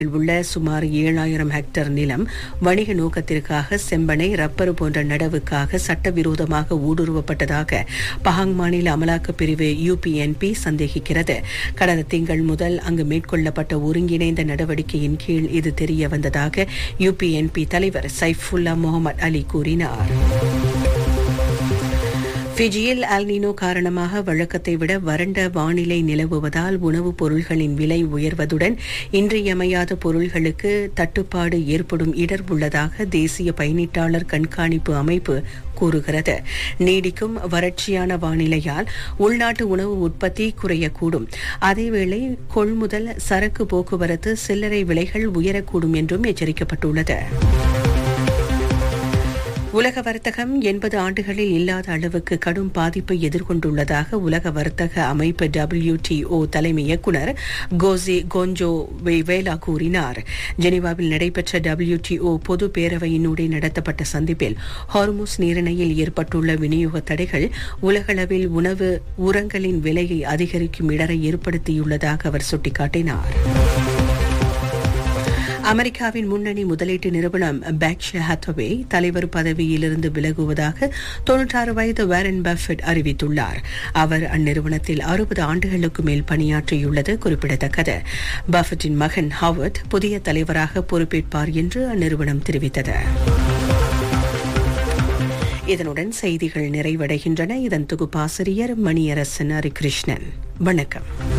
உள்ள சுமார் ஏழாயிரம் ஹெக்டேர் நிலம் வணிக நோக்கத்திற்காக செம்பனை ரப்பர் போன்ற நடவுக்காக சட்டவிரோதமாக ஊடுருவப்பட்டதாக பஹாங் மாநில அமலாக்கப் பிரிவு யுபிஎன்பி சந்தேகிக்கிறது கடந்த திங்கள் முதல் அங்கு மேற்கொள்ளப்பட்ட ஒருங்கிணைந்த நடவடிக்கையின் கீழ் இது தெரிய வந்ததாக யுபிஎன்பி தலைவர் சைஃபுல்லா முகமது அலி கூறினார் ஃபிஜியில் அல்னினோ காரணமாக வழக்கத்தை விட வறண்ட வானிலை நிலவுவதால் உணவுப் பொருள்களின் விலை உயர்வதுடன் இன்றியமையாத பொருள்களுக்கு தட்டுப்பாடு ஏற்படும் இடர் உள்ளதாக தேசிய பயணீட்டாளர் கண்காணிப்பு அமைப்பு கூறுகிறது நீடிக்கும் வறட்சியான வானிலையால் உள்நாட்டு உணவு உற்பத்தி குறையக்கூடும் அதேவேளை கொள்முதல் சரக்கு போக்குவரத்து சில்லறை விலைகள் உயரக்கூடும் என்றும் எச்சரிக்கப்பட்டுள்ளது உலக வர்த்தகம் எண்பது ஆண்டுகளில் இல்லாத அளவுக்கு கடும் பாதிப்பை எதிர்கொண்டுள்ளதாக உலக வர்த்தக அமைப்பு டபிள்யூடிஓ தலைமை இயக்குநர் கோசி கோஞ்சோ வேலா கூறினார் ஜெனீவாவில் நடைபெற்ற டபிள்யூடிஓ பொது பேரவையினூடே நடத்தப்பட்ட சந்திப்பில் ஹார்முஸ் நீரிணையில் ஏற்பட்டுள்ள விநியோக தடைகள் உலகளவில் உணவு உரங்களின் விலையை அதிகரிக்கும் இடரை ஏற்படுத்தியுள்ளதாக அவர் சுட்டிக்காட்டினார் அமெரிக்காவின் முன்னணி முதலீட்டு நிறுவனம் பேக்ஷா ஹாத்தவே தலைவர் பதவியிலிருந்து விலகுவதாக தொன்னூற்றாறு வயது வேரன் பஃபெட் அறிவித்துள்ளார் அவர் அந்நிறுவனத்தில் அறுபது ஆண்டுகளுக்கு மேல் பணியாற்றியுள்ளது குறிப்பிடத்தக்கது பஃபெட்டின் மகன் ஹாவர்ட் புதிய தலைவராக பொறுப்பேற்பார் என்று அந்நிறுவனம் தெரிவித்தது இதனுடன் செய்திகள் நிறைவடைகின்றன இதன் தொகுப்பாசிரியர் மணியரசன் ஹரிகிருஷ்ணன் வணக்கம்